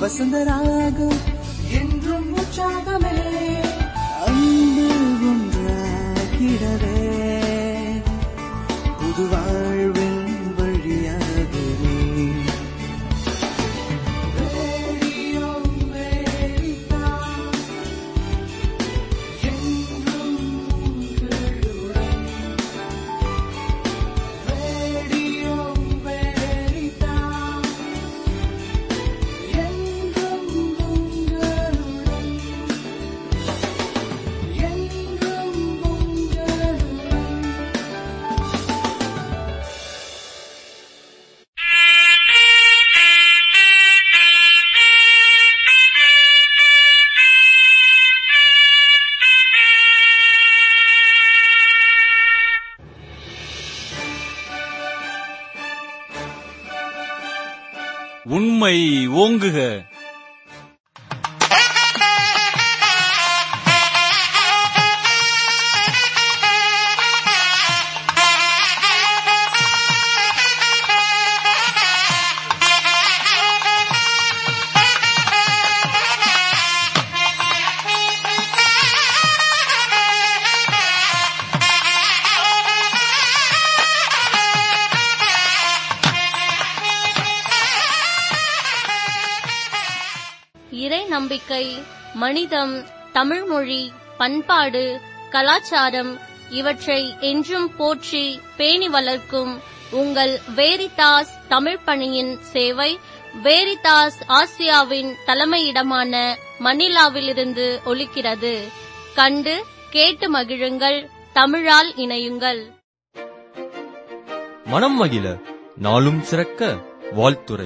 வசந்தராகம் என்றும் உற்சாகமே அன்பு ஒன்றாகிடவே புது வாழ்வின் வழியாகவே ரேடியோ அமெரிக்கா, என்றும் உங்களுடன். ரேடியோ அமெரிக்கா, என்றும் உங்களுடன். என்றும் உங்களுடன். உண்மை ஓங்குக இறை நம்பிக்கை மனிதம் தமிழ்மொழி பண்பாடு கலாச்சாரம் இவற்றை என்றும் போற்றி பேணி வளர்க்கும் உங்கள் வேரிதாஸ் தமிழ் பணியின் சேவை வேரிதாஸ் ஆசியாவின் தலைமையிடமான மணிலாவிலிருந்து ஒலிக்கிறது கண்டு கேட்டு மகிழுங்கள் தமிழால் இணையுங்கள் மனம் மகிழ நாளும் சிறக்க வாழ்த்துரை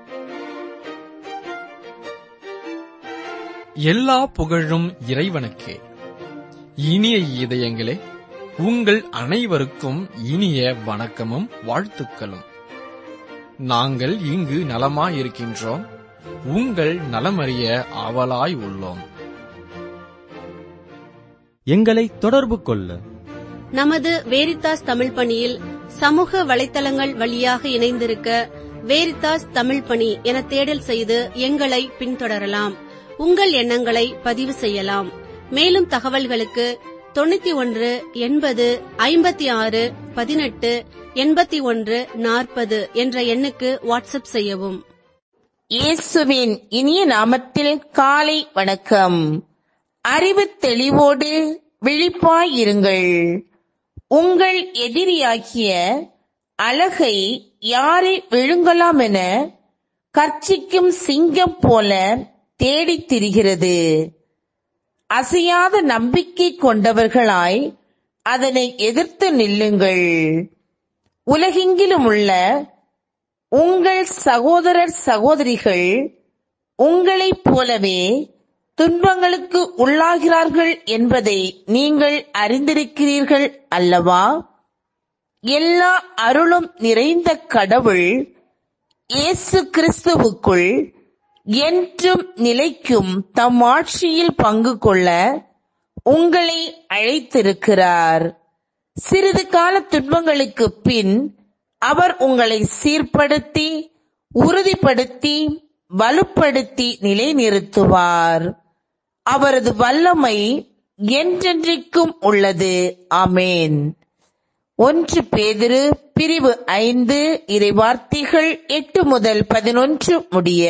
எல்லா புகழும் இறைவனுக்கே இனிய இதயங்களே உங்கள் அனைவருக்கும் இனிய வணக்கமும் வாழ்த்துக்களும் நாங்கள் இங்கு நலமாயிருக்கின்றோம் உங்கள் நலமறிய ஆவலாய் உள்ளோம் எங்களை தொடர்பு கொள்ள நமது வேரித்தாஸ் தமிழ் பணியில் சமூக வலைத்தளங்கள் வழியாக இணைந்திருக்க வேரித்தாஸ் தமிழ் பணி என தேடல் செய்து எங்களை பின்தொடரலாம் உங்கள் எண்ணங்களை பதிவு செய்யலாம் மேலும் தகவல்களுக்கு தொண்ணூத்தி ஒன்று எண்பது ஐம்பத்தி ஆறு பதினெட்டு எண்பத்தி ஒன்று நாற்பது என்ற எண்ணுக்கு வாட்ஸ்அப் செய்யவும் இயேசுவின் இனிய நாமத்தில் காலை வணக்கம் அறிவு தெளிவோடு விழிப்பாயிருங்கள் உங்கள் எதிரியாகிய அழகை யாரை விழுங்கலாம் என கர்ச்சிக்கும் சிங்கம் போல தேடித் திரிகிறது அசையாத நம்பிக்கை கொண்டவர்களாய் அதனை எதிர்த்து நில்லுங்கள் உலகெங்கிலும் உள்ள உங்கள் சகோதரர் சகோதரிகள் உங்களைப் போலவே துன்பங்களுக்கு உள்ளாகிறார்கள் என்பதை நீங்கள் அறிந்திருக்கிறீர்கள் அல்லவா எல்லா அருளும் நிறைந்த கடவுள் இயேசு கிறிஸ்துவுக்குள் என்றும் நிலைக்கும் தம் ஆட்சியில் பங்கு கொள்ள உங்களை அழைத்திருக்கிறார் சிறிது கால துன்பங்களுக்கு பின் அவர் உங்களை சீர்படுத்தி உறுதிப்படுத்தி வலுப்படுத்தி நிலைநிறுத்துவார் அவரது வல்லமை என்றென்றைக்கும் உள்ளது ஆமேன் ஒன்று பேதிரு பிரிவு ஐந்து இறைவார்த்தைகள் எட்டு முதல் பதினொன்று முடிய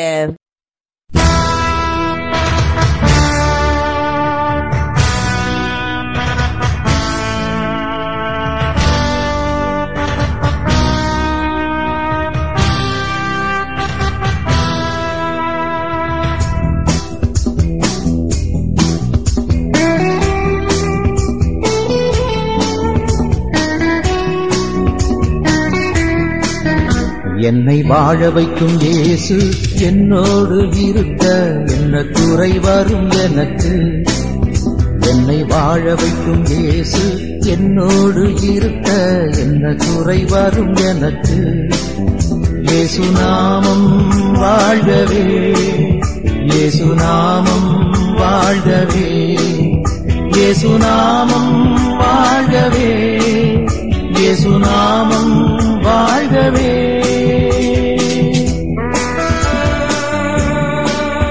என்னை வாழ வைக்கும் இயேசு என்னோடு இருக்க என்ன குறை வரும் எனக்கு என்னை வாழ வைக்கும் இயேசு என்னோடு இருக்க என்ன குறை வரும் எனக்கு இயேசு நாமம் வாழ்கவே இயேசு நாமம் வாழ்கவே இயேசு நாமம் வாழ்கவே இயேசு நாமம் வாழ்கவே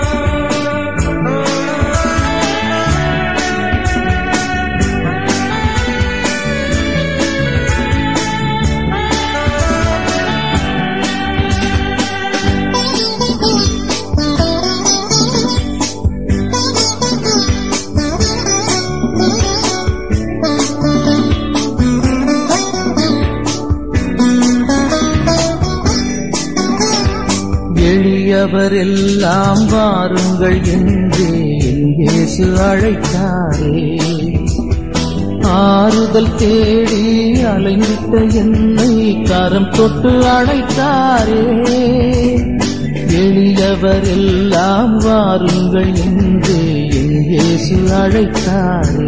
எளியவரெல்லாம் வாருங்கள் என்றே என் இயேசு அழைத்தாரே ஆறுதல் தேடி அலைந்திட்ட என்னை கரம் தொட்டு அழைத்தாரே எளியவரெல்லாம் வாருங்கள் என்றே என் இயேசு அழைத்தாரே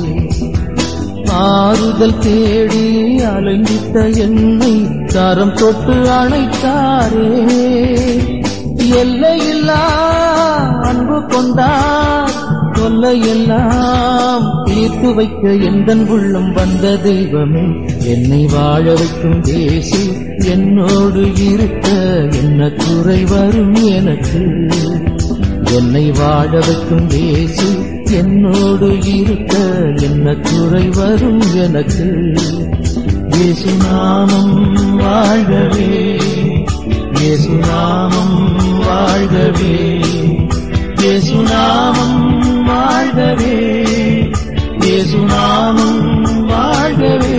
ஆறுதல் தேடி அலைந்திட்ட என்னை கரம் தொட்டு அழைத்தாரே எல்லையில்லா அன்பு கொண்டார் தொல்லையெல்லாம் தீர்த்து வைக்க எந்தன் உள்ளம் வந்த தெய்வமே என்னை வாழ வைக்கும் தேசி என்னோடு இருக்க என்ன குறை வரும் எனக்கு என்னை வாழ வைக்கும் தேசி என்னோடு இருக்க என்ன குறை வரும் எனக்கு இயேசுநாமம் வாழ்கவே இயேசுநாமம் வாழ்கவே இயேசுநாமம் வாழ்கவே இயேசுநாமம் வாழ்கவே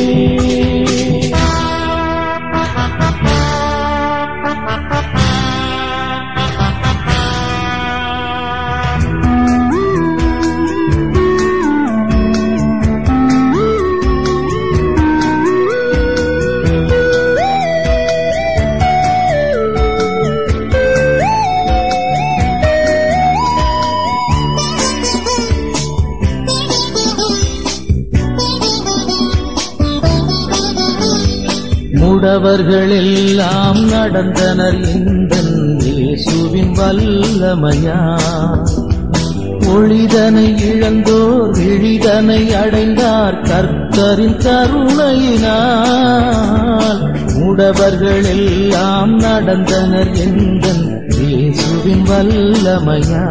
முடவர்கள் எல்லாம் நடந்தனர் எந்தன் இயேசுவின் வல்லமையா ஒளிதனை இழந்தோர் எளிதனை அடைந்தார் கர்த்தரின் கருணையினால் முடவர்கள் எல்லாம் நடந்தனர் எந்தன் இயேசுவின் வல்லமையா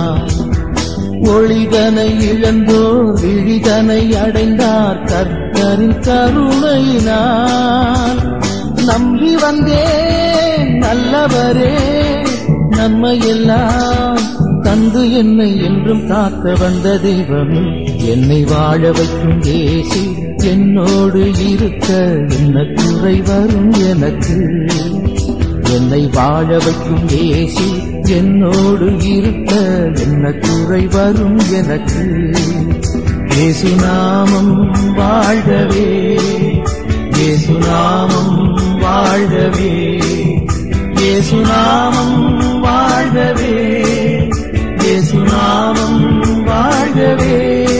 ஒளிதனை இழந்தோர் விழிதனை அடைந்தார் கர்த்தரின் கருணையினால் நம்பி வந்தேன் நல்லவரே நன்மையெல்லாம் தந்து என்னை என்றும் காக்க வந்த தெய்வமே என்னை வாழ வைக்கும் தேசி என்னோடு இருக்க என்ன குறை வரும் எனக்கு என்னை வாழ வைக்கும் தேசி என்னோடு இருக்க என்ன குறை வரும் எனக்கு இயேசுநாமம் வாழ்கவே இயேசுநாமம் வாழ்கவே இயேசுநாமம் வாழ்கவே இயேசுநாமம் வாழ்கவே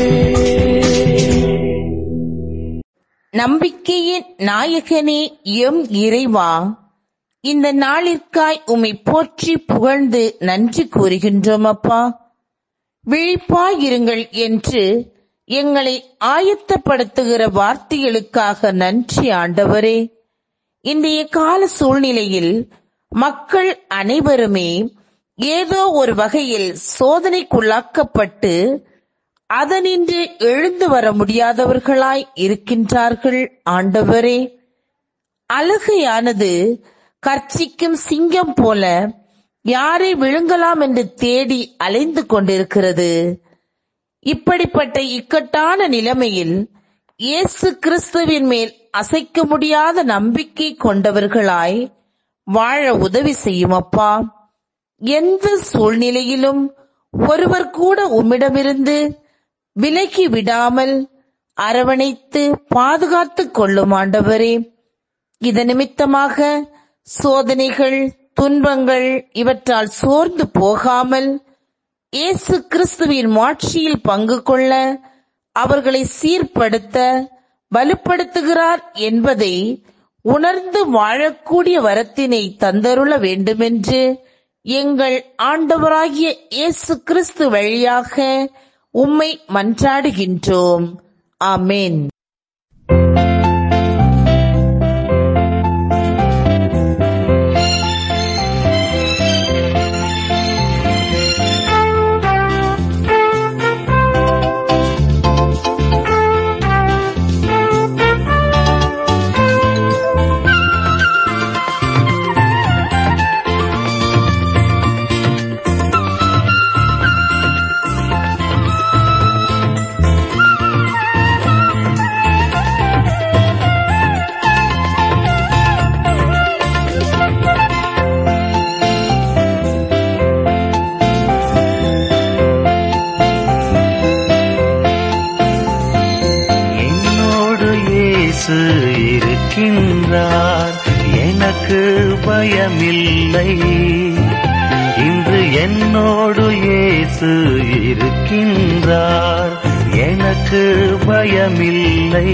நம்பிக்கையின் நாயகனே எம் இறைவா இந்த நாளிற்காய் உம்மை போற்றி புகழ்ந்து நன்றி கூறுகின்றோம் அப்பா விழிப்பாயிருங்கள் என்று எங்களை ஆயத்தப்படுத்துகிற வார்த்தைகளுக்காக நன்றி ஆண்டவரே இன்றைய கால சூழ்நிலையில் மக்கள் அனைவருமே ஏதோ ஒரு வகையில் சோதனைக்குள்ளாக்கப்பட்டு அதனின்று எழுந்து வர முடியாதவர்களாய் இருக்கின்றார்கள் ஆண்டவரே அழுகையானது கர்ச்சிக்கும் சிங்கம் போல யாரை விழுங்கலாம் என்று தேடி அலைந்து கொண்டிருக்கிறது இப்படிப்பட்ட இக்கட்டான நிலைமையில் இயேசு கிறிஸ்துவின் மேல் அசைக்க முடியாத நம்பிக்கை கொண்டவர்களாய் வாழ உதவி செய்யும் அப்பா எந்த சூழ்நிலையிலும் ஒருவர் கூட உம்மிடமிருந்து விலகி விடாமல் அரவணைத்து பாதுகாத்துக் கொள்ளும் ஆண்டவரே இது நிமித்தமாக சோதனைகள் துன்பங்கள் இவற்றால் சோர்ந்து போகாமல் இயேசு கிறிஸ்துவின் மாட்சியில் பங்கு கொள்ள அவர்களை சீர்படுத்த வலுப்படுத்துகிறார் என்பதை உணர்ந்து வாழக்கூடிய வரத்தினை தந்தருள வேண்டுமென்று எங்கள் ஆண்டவராகிய இயேசு கிறிஸ்து வழியாக உம்மை மன்றாடுகின்றோம் ஆமென் Thank இயேசு இருக்கின்றார் எனக்கு பயமில்லை இன்று என்னோடு இயேசு இருக்கின்றார் எனக்கு பயமில்லை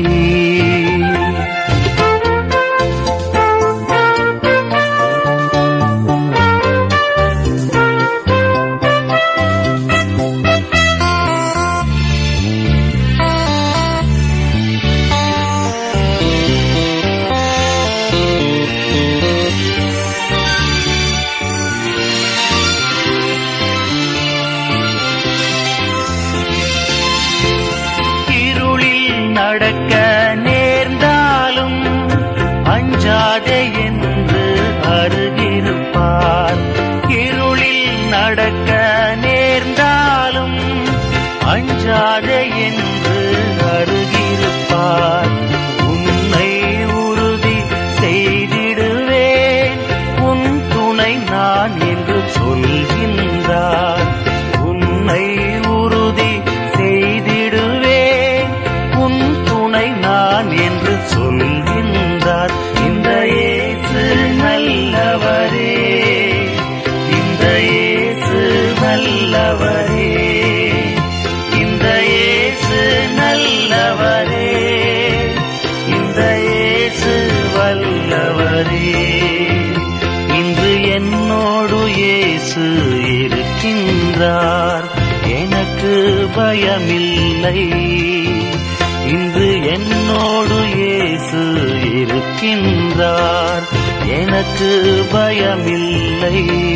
இருளில் நடக்க நேர்ந்தாலும் அஞ்சாதே என்று அருகிருப்பார் இருளில் நடக்க நேர்ந்தாலும் அஞ்சாதே என்று அருகிருப்பார் உன்னை உறுதி செய்திடுவேன் உன் துணை நான் என்று சொல்கின்றார் உன்னை உறுதி செய்திடுவேன் உன் துணை நான் என்று சொல்கின்றார் இந்த இயேசு நல்லவரே இந்த இயேசு நல்லவரே இந்த இயேசு நல்லவரே இந்த இயேசு வல்லவரே இன்று என்னோடு இயேசு இருக்கின்றார் எனக்கு பயமில்லை இன்று என்னோடு இயேசு இருக்கின்றார் எனக்கு பயமில்லை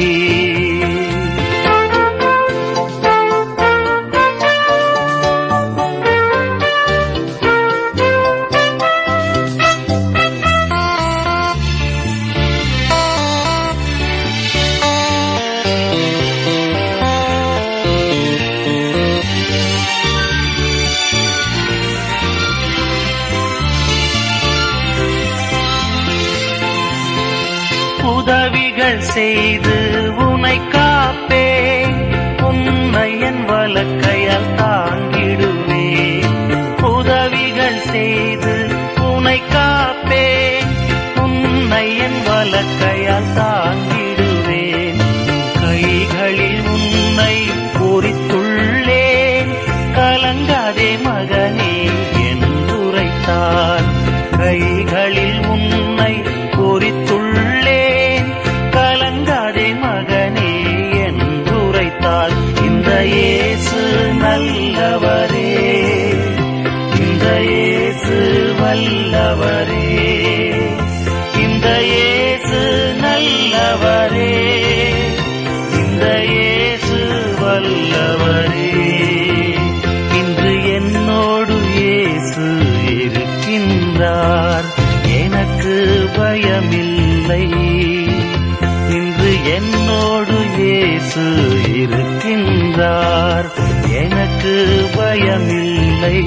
உதவிகள் செய்து உனை காப்பே உன்னை என் வலக்கையால் தாங்கிடுவே உதவிகள் செய்து உனை காப்பே உன்னை என் வலக்கையால் தாங்கிடுவேன் கைகளில் உன்னை பொறித்துள்ளேன் கலங்காதே மகனே என்றுரைத்தான் கைகளில் உன்னை பொறித்துள்ளேன் கலங்காதே மகனே என்றுரைத்தாள் இந்த இயேசு நல்லவரே இந்த இயேசு வல்லவரே இந்த இயேசு நல்லவரே இந்த இயேசு வல்லவரே இன்று என்னோடு இயேசு இருக்கின்றார் எனக்கு பயமில்லை இன்று என்னோடு இயேசு இருக்கின்றார் எனக்கு பயமில்லை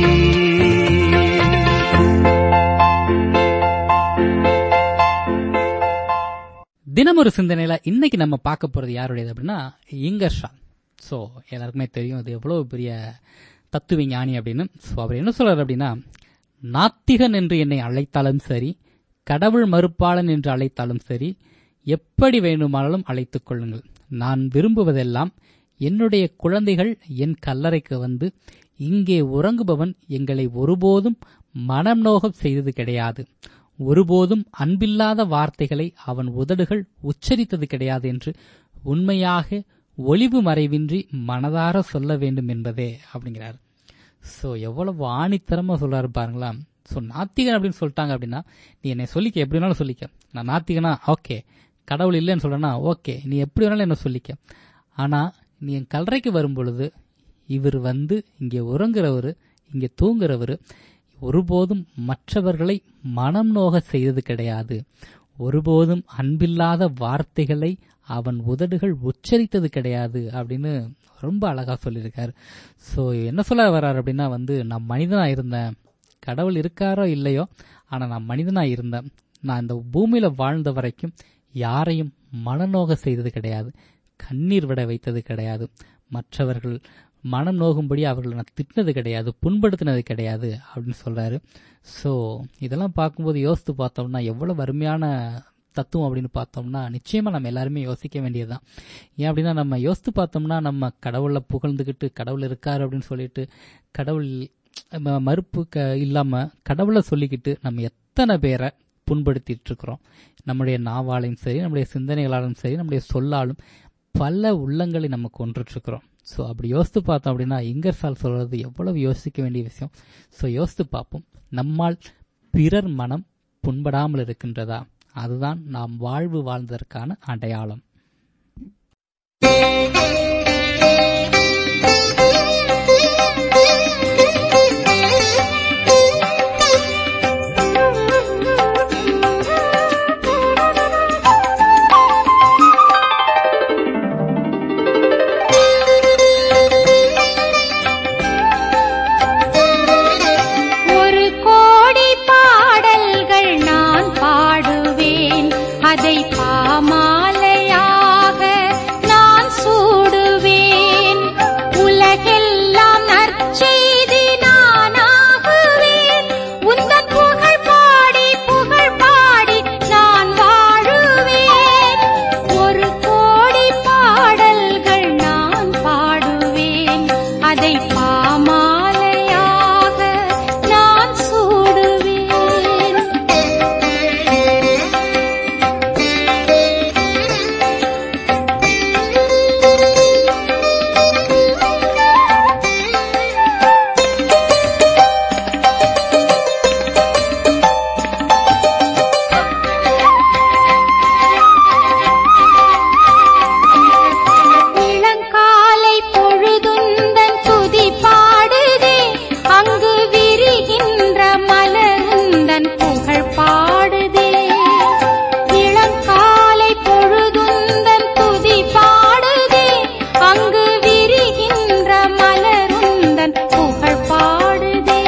தினமொரு சிந்தனையில இன்னைக்கு நம்ம பார்க்க போறது யாருடையது அப்படின்னா இங்கர்ஷா ஸோ எல்லாருக்குமே தெரியும் அது எவ்வளவு பெரிய தத்துவ ஞானி அப்படின்னு ஸோ அவர் என்ன சொல்றாரு அப்படின்னா நாத்திகன் என்று என்னை அழைத்தாலும் சரி கடவுள் மறுப்பாளன் என்று அழைத்தாலும் சரி எப்படி வேண்டுமானாலும் அழைத்துக் கொள்ளுங்கள் நான் விரும்புவதெல்லாம் என்னுடைய குழந்தைகள் என் கல்லறைக்கு வந்து இங்கே உறங்குபவன் எங்களை ஒருபோதும் மனம் நோகப் செய்தது கிடையாது ஒருபோதும் அன்பில்லாத வார்த்தைகளை அவன் உதடுகள் உச்சரித்தது கிடையாது என்று உண்மையாக ஒளிவு மறைவின்றி மனதார சொல்ல வேண்டும் என்பதே அப்படிங்கிறார் ஸோ எவ்வளவு ஆணித்தரமா சொல்றாரு பாருங்களா ஸோ நாத்திகன் அப்படின்னு சொல்லிட்டாங்க அப்படின்னா நீ என்னை சொல்லிக்க எப்படி வேணாலும் சொல்லிக்க நான் நாத்திகனா ஓகே கடவுள் இல்லைன்னு சொல்றேன்னா ஓகே நீ எப்படி வேணாலும் என்ன சொல்லிக்க ஆனா நீ என் கல்லறைக்கு வரும் பொழுது இவர் வந்து இங்கே உறங்குறவர் இங்கே தூங்குறவர் ஒருபோதும் மற்றவர்களை மனம் நோக செய்தது கிடையாது ஒருபோதும் அன்பில்லாத வார்த்தைகளை அவன் உதடுகள் உச்சரித்தது கிடையாது அப்படின்னு ரொம்ப அழகா சொல்லியிருக்காரு ஸோ என்ன சொல்ல வர்றாரு அப்படின்னா வந்து நான் மனிதனா இருந்தேன் கடவுள் இருக்காரோ இல்லையோ ஆனா நான் மனிதனா இருந்தேன் நான் இந்த பூமியில வாழ்ந்த வரைக்கும் யாரையும் மனநோக செய்தது கிடையாது கண்ணீர் விட வைத்தது கிடையாது மற்றவர்கள் மனம் நோகும்படி அவர்களை நான் திட்டினது கிடையாது புண்படுத்தினது கிடையாது அப்படின்னு சொல்றாரு ஸோ இதெல்லாம் பார்க்கும்போது யோசித்து பார்த்தோம்னா எவ்வளவு அருமையான தத்துவம் அப்படின்னு பார்த்தோம்னா நிச்சயமா நம்ம எல்லாருமே யோசிக்க வேண்டியதுதான் ஏன் அப்படின்னா நம்ம யோசித்து பார்த்தோம்னா நம்ம கடவுளை புகழ்ந்துக்கிட்டு கடவுள் இருக்காரு அப்படின்னு சொல்லிட்டு கடவுள் ம- மறுப்பு க இல்லாம கடவுளை சொல்லிக்கிட்டு நம்ம எத்தனை பேரை புண்படுத்திட்டு இருக்கிறோம் நம்முடைய நாவாலையும் சரி நம்முடைய சிந்தனைகளாலும் சரி நம்முடைய சொல்லாலும் பல உள்ளங்களை நம்ம கொன்றுட்டு இருக்கிறோம் ஸோ அப்படி யோசித்து பார்த்தோம் அப்படின்னா இங்கர்சால் சொல்றது எவ்வளவு யோசிக்க வேண்டிய விஷயம் ஸோ யோசித்து பார்ப்போம் நம்மால் பிறர் மனம் புண்படாமல் இருக்கின்றதா அதுதான் நாம் வாழ்வு வாழ்ந்ததற்கான அடையாளம் ஒரு கோடி பாடல்கள் நான் பாடுவேன் அதை பாமாலையாக நான் சூடுவேன் உலகெல்லாம் நற்செய்தி நானாகுவேன் உந்தன் புகழ் பாடி புகழ் பாடி நான் வாழுவேன் ஒரு கோடி பாடல்கள் நான் பாடுவேன் அதை பாமாலையாக நான் சூடுவேன் இளங்காலை பொழுதுந்தன் துதி பாடுதே அங்கு விரிகின்ற மலருந்தன் புகழ் பாடுதே இளங்காலை பொழுதுந்தன் துதி பாடுதே அங்கு விரிகின்ற மலருந்தன் புகழ் பாடுதே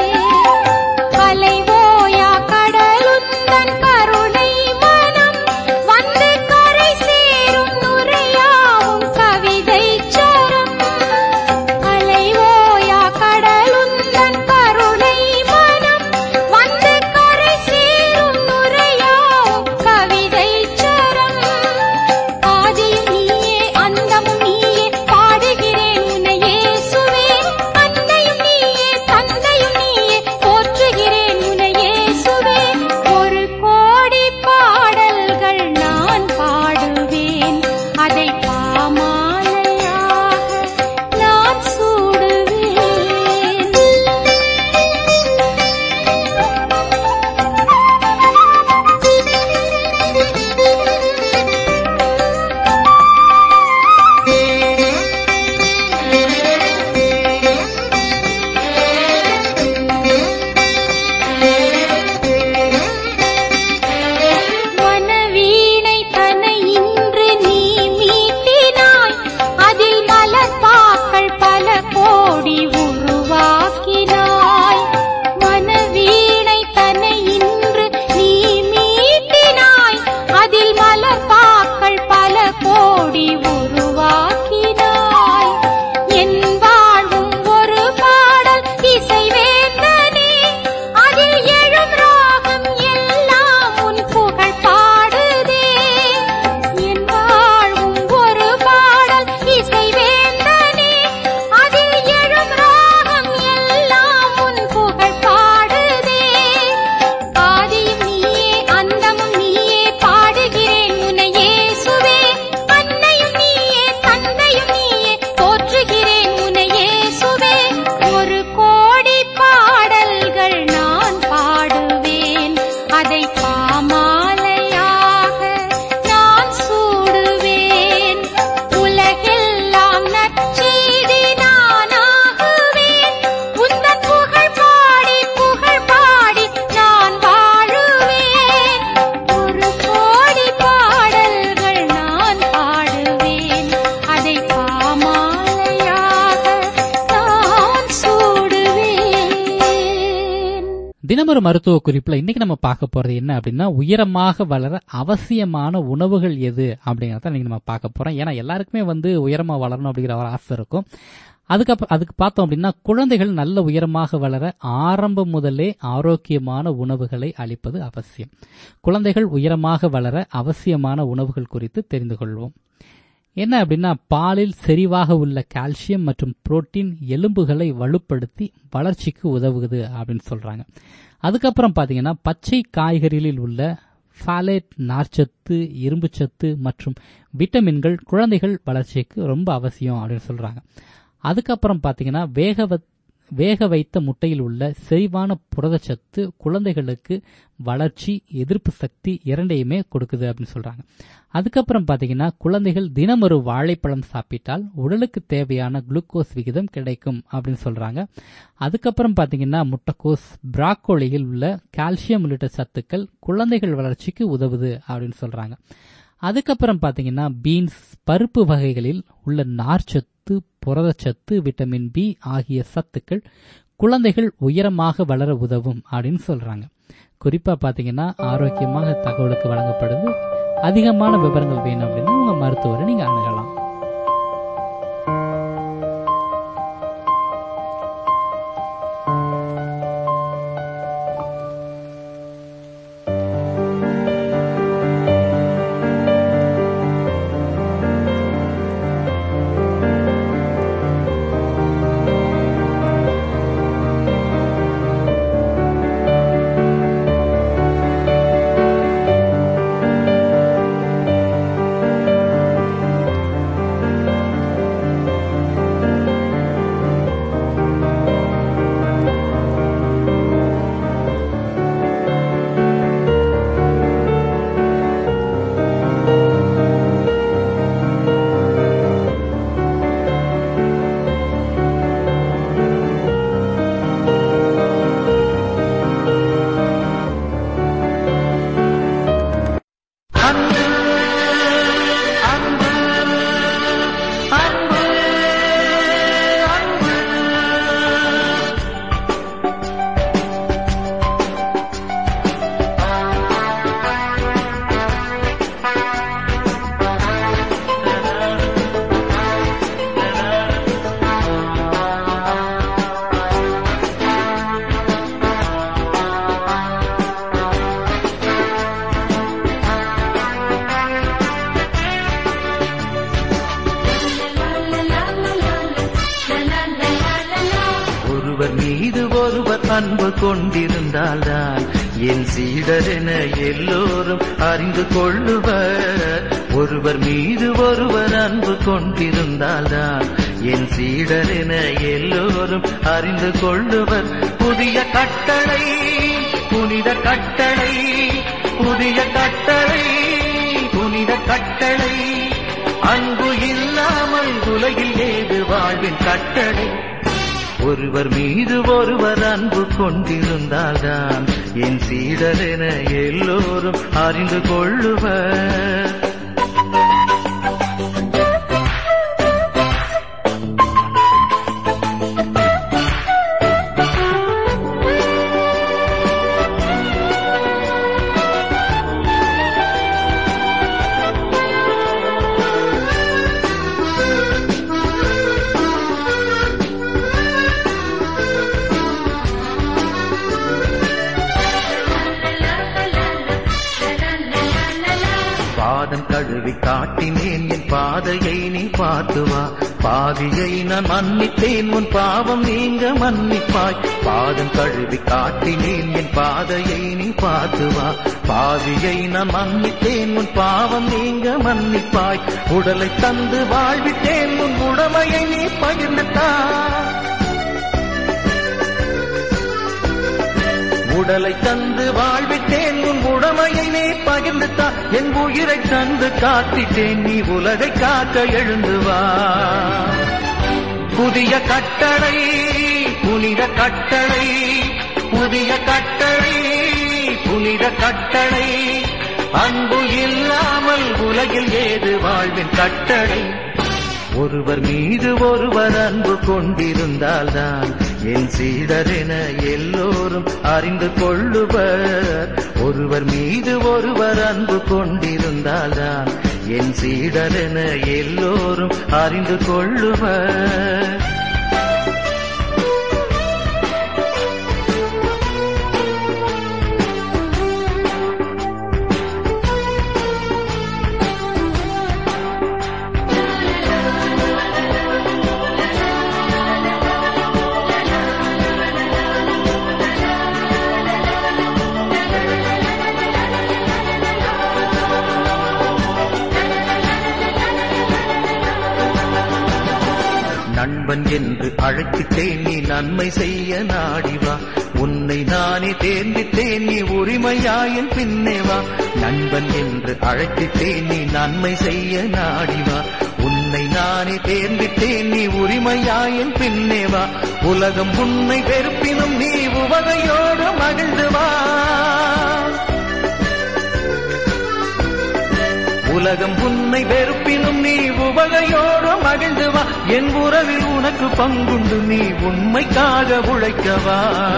அலைவோயா கடலுந்தன் கருணை மனம் வந்து கரை சேரும் நுரையாவும் கவிதை சரம் அலைவோயா கடலுந்தன் கருணை மனம் வந்து கரை சேரும் நுரையாவும் கவிதை சரம் ஆதியும் நீயே அந்தமும் நீயே பாடுகிறேன் உன்னை இயேசுவே அன்னையும் நீயே தந்தையும் நீயே போற்றுகிறேன் உன்னை இயேசுவே ஒரு கோடி பாடல்கள் நான் பாடுவேன் அதை பாமாலையாக நான் சூடுவேன் மனவீணை தனை இன்று நீ மீட்டினாய் அதில் மலர்பாக்கள் பல கோடி உருவாக்கினாய் மனவீணை தனை இன்று நீ மீட்டினாய் அதில் மலர்பாக்கள் பல கோடி உருவாக்கினாய் என் வாழ்வும் ஒரு பாடல் இசைவேந்தனே அதில் எழும் ராகம் எல்லாம் உன் புகழ் பாடுதே என் வாழ்வும் ஒரு பாடல் இசைவேந்தனே அதில் எழும் ராகம் எல்லாம் உன் புகழ் பாடுதே ஆதியும் நீயே அந்தமும் நீயே பாடுகிறேன் உன்னை இயேசுவே அன்னையும் நீயே தந்தையும் நீயே போற்றுகிறேன் உன்னை இயேசுவே ஒரு கோடி பாடல்கள் நான் பாடுவேன் அதை பாமாலையாக நான் சூடுவேன் உலகெல்லாம் நற்செய்தி நானாகுவேன் உந்தன் புகழ் பாடி புகழ் பாடி நான் வாழுவேன் ஒரு கோடி பாடல்கள் நான் பாடுவேன் அதை பாமாலையாக நான் சூடுவேன் தினமொரு மருத்துவ குறிப்புல இன்னைக்கு நம்ம பார்க்க போறது என்ன அப்படின்னா உயரமாக வளர அவசியமான உணவுகள் எது அப்படிங்கறத இன்னைக்கு நம்ம பார்க்க போறோம் ஏன்னா எல்லாருக்குமே வந்து உயரமா வளரணும் அப்படிங்கிற ஒரு ஆசை இருக்கும் அதுக்கப்புறம் அதுக்கு பார்த்தோம் அப்படின்னா குழந்தைகள் நல்ல உயரமாக வளர ஆரம்பம் முதலே ஆரோக்கியமான உணவுகளை அளிப்பது அவசியம் குழந்தைகள் உயரமாக வளர அவசியமான உணவுகள் குறித்து தெரிந்து கொள்வோம் என்ன அப்படின்னா பாலில் செறிவாக உள்ள கால்சியம் மற்றும் புரோட்டீன் எலும்புகளை வலுப்படுத்தி வளர்ச்சிக்கு உதவுது அப்படின்னு சொல்றாங்க அதுக்கப்புறம் பாத்தீங்கன்னா பச்சை காய்கறிகளில் உள்ள ஃபாலேட் நார்ச்சத்து இரும்புச்சத்து மற்றும் விட்டமின்கள் குழந்தைகள் வளர்ச்சிக்கு ரொம்ப அவசியம் அப்படின்னு சொல்றாங்க அதுக்கப்புறம் பாத்தீங்கன்னா வேக வ- வேக வைத்த முட்டையில் உள்ள செறிவான புரதச்சத்து குழந்தைகளுக்கு வளர்ச்சி எதிர்ப்பு சக்தி இரண்டையுமே கொடுக்குது அப்படின்னு சொல்றாங்க அதுக்கப்புறம் பாத்தீங்கன்னா குழந்தைகள் தினம் ஒரு வாழைப்பழம் சாப்பிட்டால் உடலுக்கு தேவையான குளுக்கோஸ் விகிதம் கிடைக்கும் அப்படின்னு சொல்றாங்க அதுக்கப்புறம் பாத்தீங்கன்னா முட்டைக்கோஸ் பிராக்கோலியில் உள்ள கால்சியம் உள்ளிட்ட சத்துக்கள் குழந்தைகள் வளர்ச்சிக்கு உதவுது அப்படின்னு சொல்றாங்க அதுக்கப்புறம் பாத்தீங்கன்னா பீன்ஸ் பருப்பு வகைகளில் உள்ள நார்ச்சத்து புரதச்சத்து விட்டமின் பி ஆகிய சத்துக்கள் குழந்தைகள் உயரமாக வளர உதவும் அப்படின்னு சொல்றாங்க குறிப்பா பாத்தீங்கன்னா ஆரோக்கியமாக தகவலுக்கு வழங்கப்படுது அதிகமான விவரங்கள் வேணும் அப்படின்னா உங்க மருத்துவரை நீங்க அணுகலாம் ஒருவர் மீது ஒருவர் அன்பு கொண்டிருந்தால்தான் என் சீடரென எல்லோரும் அறிந்து கொள்ளுவர் ஒருவர் மீது ஒருவர் அன்பு கொண்டிருந்தால்தான் என் சீடரென எல்லோரும் அறிந்து கொள்ளுவர் புதிய கட்டளை புனித கட்டளை புதிய கட்டளை புனித கட்டளை அன்பு இல்லாமல் உலகில் ஏது வாழ்வின் கட்டளை ஒருவர் மீது ஒருவர் அன்பு கொண்டிருந்தால்தான் என் சீடரென எல்லோரும் அறிந்து கொள்ளுவர் பாதம் கழுவி காட்டினேன் என் பாதையை நீ பார்த்து வா பாவியை நான் மன்னித்தேன் உன் பாவம் நீங்க மன்னிப்பாய் பாதம் கழுவி காட்டினேன் என் பாதையை நீ பார்த்து வா பாவியை நான் மன்னித்தேன் உன் பாவம் நீங்க மன்னிப்பாய் உடலை தந்து வாழ்வித்தேன் உன் உடமையை நீ பகிர்ந்துட்டாய் உடலை தந்து வாழ்விட்டேன் உன் உடமையை நீ பகிர்ந்துத்தா என் உயிரை தந்து காத்திட்டேன் நீ உலகை காக்க எழுந்து வா புதிய கட்டளை புனித கட்டளை புதிய கட்டளை புனித கட்டளை அன்பு இல்லாமல் உலகில் ஏது வாழ்வின் கட்டளை ஒருவர் மீது ஒருவர் அன்பு கொண்டிருந்தால்தான் என் சீடரென எல்லோரும் அறிந்து கொள்ளுவர் ஒருவர் மீது ஒருவர் அன்பு கொண்டிருந்தால்தான் என் சீடரென எல்லோரும் அறிந்து கொள்ளுவர் என்று அழைத்திட்டேன் நீ நன்மை செய்ய நாடிவா உன்னை நானே தேர்ந்திட்டேன் நீ உரிமையாயின் பின்னே வா நண்பன் என்று அழைத்திட்டேன் நீ நன்மை செய்ய நாடிவா உன்னை நானே தேர்ந்திட்டேன் நீ உரிமையாயின் பின்னே வா உலகம் உன்னை வெறுப்பினும் நீ உவகையோடு மகிழ்ந்து வா உலகம் உன்னை வெறுப்பினும் நீ உவகையோடு மகிழ்ந்து வா என் உறவில் உனக்கு பங்குண்டு நீ உண்மைக்காக உழைக்கவா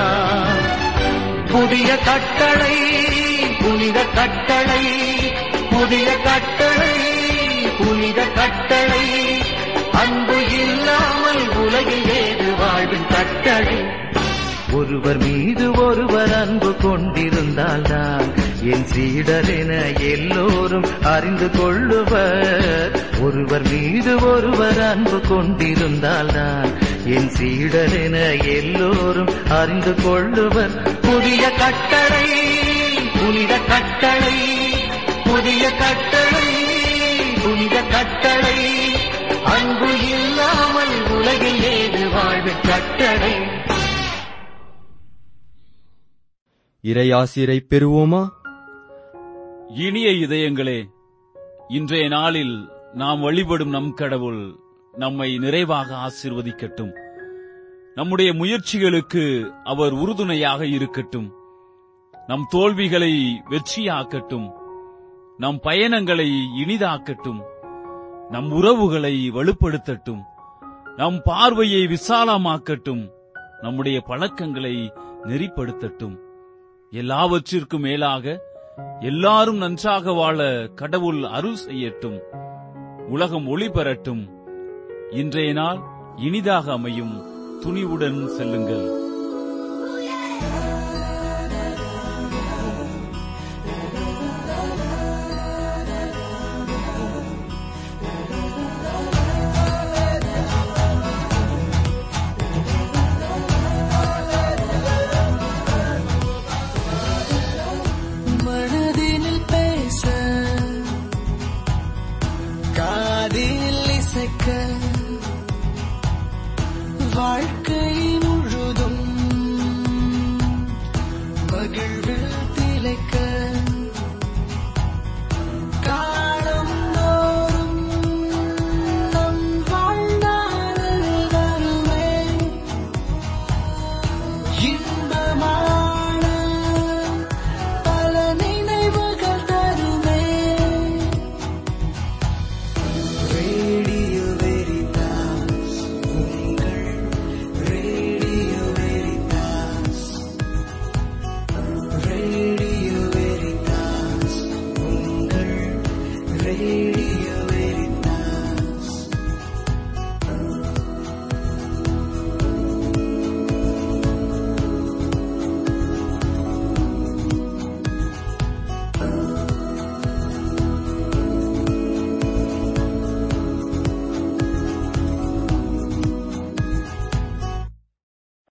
புதிய கட்டளை புனித கட்டளை புதிய கட்டளை புனித கட்டளை அன்பு இல்லாமல் உலகில் ஏது வாழ்வின் கட்டளை ஒருவர் மீது ஒருவர் அன்பு கொண்டிருந்தால்தான் என் சீடரென எல்லோரும் அறிந்து கொள்ளுவர் ஒருவர் மீது ஒருவர் அன்பு கொண்டிருந்தால்தான் என் சீடரென எல்லோரும் அறிந்து கொள்ளுவர் புதிய கட்டளை புனித கட்டளை புதிய கட்டளை புனித கட்டளை அன்பு இல்லாமல் உலகில் ஏது வாழ்வு கட்டளை இறையாசிரை பெறுவோமா இனிய இதயங்களே இன்றைய நாளில் நாம் வழிபடும் நம் கடவுள் நம்மை நிறைவாக ஆசீர்வதிக்கட்டும் நம்முடைய முயற்சிகளுக்கு அவர் உறுதுணையாக இருக்கட்டும் நம் தோல்விகளை வெற்றியாக்கட்டும் நம் பயணங்களை இனிதாக்கட்டும் நம் உறவுகளை வலுப்படுத்தட்டும் நம் பார்வையை விசாலமாக்கட்டும் நம்முடைய பழக்கங்களை நெறிப்படுத்தட்டும் எல்லாவற்றிற்கும் மேலாக எல்லாரும் நன்றாக வாழ கடவுள் அருள் செய்யட்டும் உலகம் ஒளி பெறட்டும் இன்றைய நாள் இனிதாக அமையும் துணிவுடன் செல்லுங்கள்